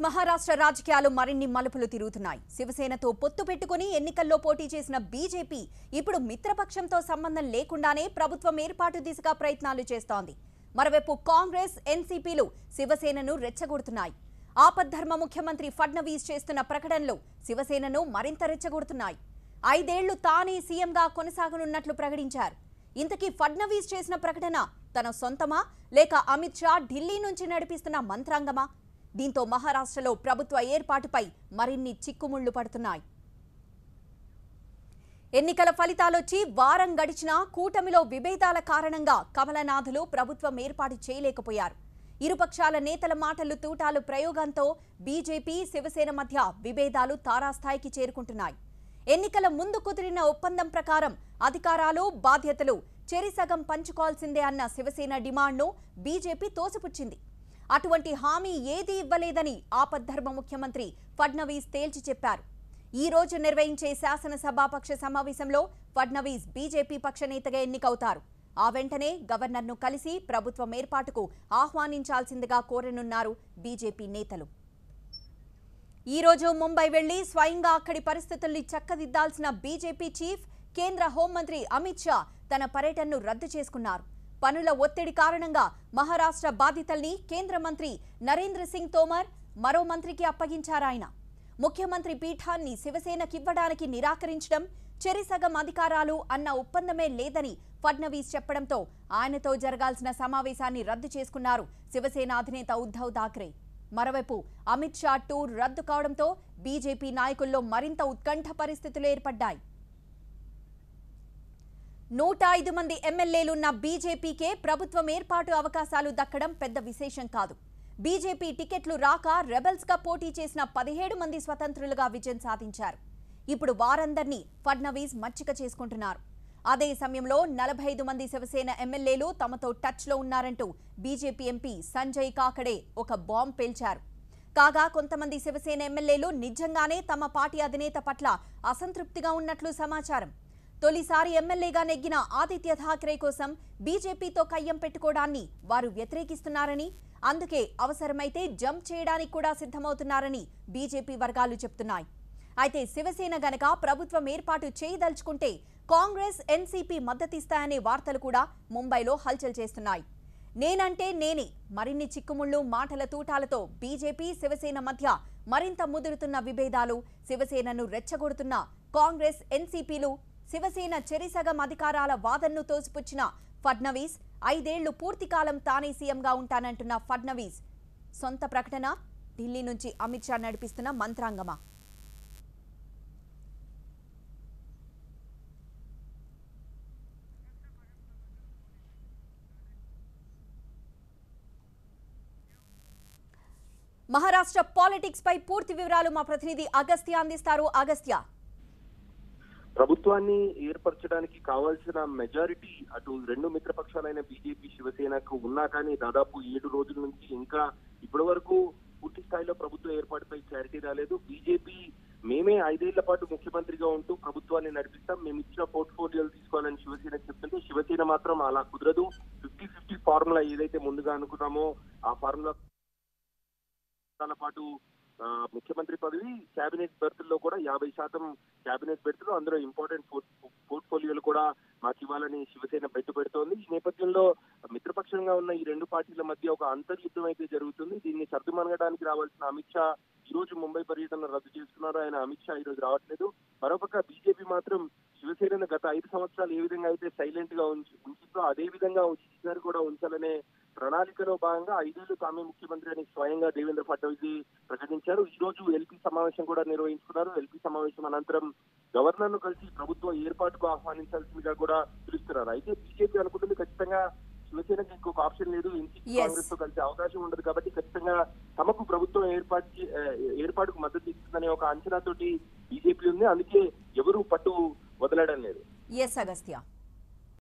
మహారాష్ట్ర రాజకీయాలు మరిన్ని మలుపులు తిరుగుతున్నాయి శివసేనతో పొత్తు పెట్టుకుని ఎన్నికల్లో పోటీ చేసిన బీజేపీ ఇప్పుడు మిత్రపక్షంతో సంబంధం లేకుండానే ప్రభుత్వం ఏర్పాటు దిశగా ప్రయత్నాలు చేస్తోంది మరోవైపు కాంగ్రెస్ ఎన్సీపీలు శివసేనను రెచ్చగొడుతున్నాయి ఆపద్ధర్మ ముఖ్యమంత్రి ఫడ్నవీస్ చేస్తున్న ప్రకటనలు శివసేనను మరింత రెచ్చగొడుతున్నాయి ఐదేళ్లు తానే సీఎంగా కొనసాగనున్నట్లు ప్రకటించారు ఇంతకీ ఫడ్నవీస్ చేసిన ప్రకటన తన సొంతమా లేక అమిత్ షా ఢిల్లీ నుంచి నడిపిస్తున్న మంత్రాంగమా దీంతో మహారాష్ట్రలో ప్రభుత్వ ఏర్పాటుపై మరిన్ని చిక్కుముళ్లు పడుతున్నాయి ఎన్నికల ఫలితాలొచ్చి వారం గడిచినా కూటమిలో విభేదాల కారణంగా కమలనాథులు ప్రభుత్వం ఏర్పాటు చేయలేకపోయారు ఇరుపక్షాల నేతల మాటలు తూటాలు ప్రయోగంతో బీజేపీ శివసేన మధ్య విభేదాలు తారాస్థాయికి చేరుకుంటున్నాయి ఎన్నికల ముందు కుదిరిన ఒప్పందం ప్రకారం అధికారాలు బాధ్యతలు చెరిసగం పంచుకోవాల్సిందే అన్న శివసేన డిమాండ్ను బీజేపీ తోసిపుచ్చింది అటువంటి హామీ ఏదీ ఇవ్వలేదని ఆపద్ధర్మ ముఖ్యమంత్రి ఫడ్నవీస్ తేల్చి చెప్పారు ఈ రోజు నిర్వహించే శాసనసభాపక్ష సమావేశంలో ఫడ్నవీస్ బీజేపీ పక్ష నేతగా ఎన్నికవుతారు ఆ వెంటనే గవర్నర్ను కలిసి ప్రభుత్వం ఏర్పాటుకు ఆహ్వానించాల్సిందిగా కోరనున్నారు బీజేపీ నేతలు ఈ రోజు ముంబై వెళ్లి స్వయంగా అక్కడి పరిస్థితుల్ని చక్కదిద్దాల్సిన బీజేపీ చీఫ్ కేంద్ర హోంమంత్రి అమిత్ షా తన పర్యటనను రద్దు చేసుకున్నారు పనుల ఒత్తిడి కారణంగా మహారాష్ట్ర బాధితుల్ని కేంద్ర మంత్రి నరేంద్ర సింగ్ తోమర్ మరో మంత్రికి అప్పగించారాయన ముఖ్యమంత్రి పీఠాన్ని శివసేనకివ్వడానికి నిరాకరించడం చెరిసగం అధికారాలు అన్న ఒప్పందమే లేదని ఫడ్నవీస్ చెప్పడంతో ఆయనతో జరగాల్సిన సమావేశాన్ని రద్దు చేసుకున్నారు శివసేన అధినేత ఉద్ధవ్ థాక్రే మరోవైపు అమిత్ షా టూర్ రద్దు కావడంతో బీజేపీ నాయకుల్లో మరింత ఉత్కంఠ పరిస్థితులు ఏర్పడ్డాయి నూట ఐదు మంది ఎమ్మెల్యేలున్న బీజేపీకే ప్రభుత్వం ఏర్పాటు అవకాశాలు దక్కడం పెద్ద విశేషం కాదు బీజేపీ టికెట్లు రాక రెబల్స్ గా పోటీ చేసిన పదిహేడు మంది స్వతంత్రులుగా విజయం సాధించారు ఇప్పుడు వారందర్నీ ఫడ్నవీస్ మచ్చిక చేసుకుంటున్నారు అదే సమయంలో నలభై ఐదు మంది శివసేన ఎమ్మెల్యేలు తమతో టచ్ లో ఉన్నారంటూ బీజేపీ ఎంపీ సంజయ్ కాకడే ఒక బాంబ్ పేల్చారు కాగా కొంతమంది శివసేన ఎమ్మెల్యేలు నిజంగానే తమ పార్టీ అధినేత పట్ల అసంతృప్తిగా ఉన్నట్లు సమాచారం తొలిసారి ఎమ్మెల్యేగా నెగ్గిన ఆదిత్య ఠాక్రే కోసం బీజేపీతో కయ్యం పెట్టుకోవడాన్ని వారు వ్యతిరేకిస్తున్నారని అందుకే అవసరమైతే జంప్ చేయడానికి కూడా సిద్ధమవుతున్నారని బీజేపీ వర్గాలు చెప్తున్నాయి అయితే శివసేన గనక ప్రభుత్వం ఏర్పాటు చేయదలుచుకుంటే కాంగ్రెస్ ఎన్సీపీ మద్దతిస్తాయనే వార్తలు కూడా ముంబైలో హల్చల్ చేస్తున్నాయి నేనంటే నేనే మరిన్ని చిక్కుముళ్ళు మాటల తూటాలతో బీజేపీ శివసేన మధ్య మరింత ముదురుతున్న విభేదాలు శివసేనను రెచ్చగొడుతున్న కాంగ్రెస్ ఎన్సీపీలు శివసేన చెరిసగం అధికారాల వాదనను తోసిపుచ్చిన ఫడ్నవీస్ ఐదేళ్లు పూర్తికాలం తానే సీఎంగా ఉంటానంటున్న ఫడ్నవీస్ సొంత ప్రకటన ఢిల్లీ నుంచి అమిత్ షా నడిపిస్తున్న మంత్రాంగమా మహారాష్ట్ర పాలిటిక్స్ పై పూర్తి వివరాలు మా ప్రతినిధి అగస్త్య అందిస్తారు అగస్త్య ప్రభుత్వాన్ని ఏర్పరచడానికి కావాల్సిన మెజారిటీ అటు రెండు మిత్రపక్షాలైన బీజేపీ శివసేనకు ఉన్నా కానీ దాదాపు ఏడు రోజుల నుంచి ఇంకా ఇప్పటి వరకు పూర్తి స్థాయిలో ప్రభుత్వ ఏర్పాటుపై క్లారిటీ రాలేదు బీజేపీ మేమే ఐదేళ్ల పాటు ముఖ్యమంత్రిగా ఉంటూ ప్రభుత్వాన్ని నడిపిస్తాం మేము ఇచ్చిన పోర్ట్ఫోలియోలు తీసుకోవాలని శివసేన చెప్తుంటే శివసేన మాత్రం అలా కుదరదు ఫిఫ్టీ ఫిఫ్టీ ఫార్ములా ఏదైతే ముందుగా అనుకున్నామో ఆ ఫార్ములా సంవత్సరాల పాటు ఆ, ముఖ్యమంత్రి పదవి కేబినెట్ బెర్త్లో కూడా యాభై శాతం కేబినెట్ బెర్త్లు అందులో ఇంపార్టెంట్ పోర్ట్ఫోలియోలు కూడా మాకు ఇవ్వాలని శివసేన పెట్టుబెడుతోంది ఈ నేపథ్యంలో మిత్రపక్షంగా ఉన్న ఈ రెండు పార్టీల మధ్య ఒక అంతర్యుద్ధం అయితే జరుగుతుంది దీన్ని సర్దుమనగడానికి రావాల్సిన అమిత్ షా ఈ రోజు ముంబై పర్యటన రద్దు చేసుకున్నారు ఆయన అమిత్ షా ఈ రోజు రావట్లేదు మరోపక్క బీజేపీ మాత్రం శివసేనను గత ఐదు సంవత్సరాలు ఏ విధంగా అయితే సైలెంట్ గా ఉంచి ఉంచిందో అదే విధంగా ఈసారి కూడా ఉంచాలనే ప్రణాళికలో భాగంగా ఐదేళ్లు తామే ముఖ్యమంత్రి అని స్వయంగా దేవేంద్ర ఫడ్నవీస్ ప్రకటించారు ఈ రోజు ఎల్పీ సమావేశం కూడా నిర్వహించుకున్నారు ఎల్పీ సమావేశం అనంతరం గవర్నర్ ను కలిసి ప్రభుత్వ ఏర్పాటుకు ఆహ్వానించాల్సిందిగా కూడా పిలుస్తున్నారు అయితే బీజేపీ అనుకుంటుంది ఖచ్చితంగా శివసేనకి ఇంకొక ఆప్షన్ లేదు ఎన్సీపీ Yes. కాంగ్రెస్ తో కలిసే అవకాశం ఉండదు కాబట్టి ఖచ్చితంగా తమకు ప్రభుత్వం ఏర్పాటు చే- ఆ, ఏర్పాటుకు మద్దతు ఇస్తుందనే ఒక అంచనాతోటి బీజేపీ ఉంది అందుకే ఎవరు పట్టు వదలడం లేదు ఎస్ అగస్త్య